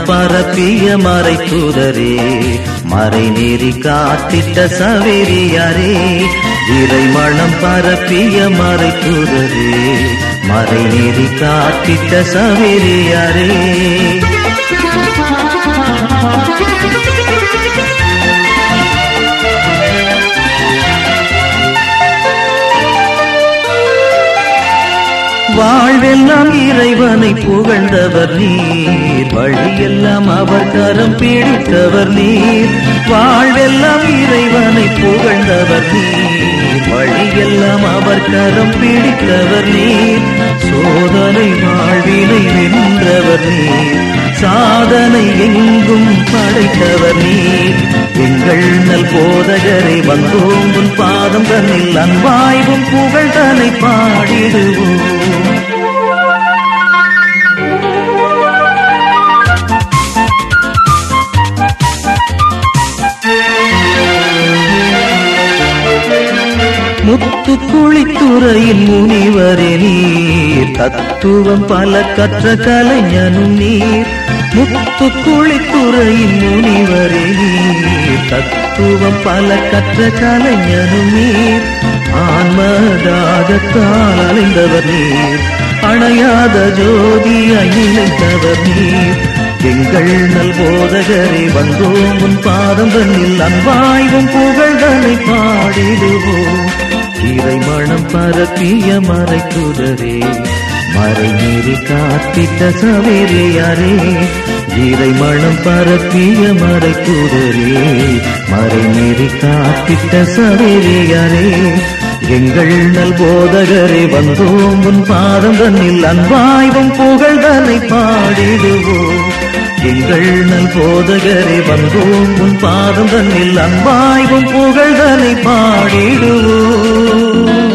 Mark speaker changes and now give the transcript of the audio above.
Speaker 1: பரப்பிய மறை தூதரே மறை நெறி காத்திட்ட சவேரியாரே இறை மணம் பரப்பிய மறை தூதரே மறை நெறி காத்திட்ட சவேரியாரே வாழ்வெல்லாம் இறைவனை புகழ்ந்தவர் நீர் வழியெல்லாம் அவர் கரம் பிடித்தவர் நீர் வாழ்வெல்லாம் இறைவனை புகழ்ந்தவர் நீர் வழியெல்லாம் அவர் கரம் பிடித்தவர் நீர் சோதனை வாழ்வினை வென்றவர் நீர் சாதனை எங்கும் படைத்தவர் நீர் எங்கள் நல் போதகரை வந்தோம் உன் பாதம் தன்னில் அன்பாய்வும் புகழ் தன்னை பாடிடுவோம் முத்து குளித்துறையின் முனிவரே நீர் தத்துவம் பல கற்ற கலைஞனும் நீர் முத்து குளித்துறையின் முனிவரே நீர் தத்துவம் பல கற்ற கலைஞனும் நீர் ஆன்மதாகத்தால் அலைந்தவர் நீர் அணையாத ஜோதியாய் நினைத்தவர் நீர் எங்கள் நல் போதகரே வந்தோம் உன் பாதம் தன்னில் அன்பாய்வும் புகழ்தனை பாடிடுவோம் இறை மனம் பரப்பிய மறை குதரே மறை மீறி காத்திட்ட சவேரியாரே இறை மனம் பரப்பிய மறை குதரே மறை மீறி காத்திட்ட சவேரியாரே எங்கள் நல் போதகரே வந்தோம் உன் பாதம் தன்னில் அன்பாய்வும் புகழ்தனை பாடிடுவோம் எங்கள் நல் போதகரே வந்தோம் உன் பாதம் தன்னில் அன்பாய்வும் புகழ்தனை பாடிடுவோம்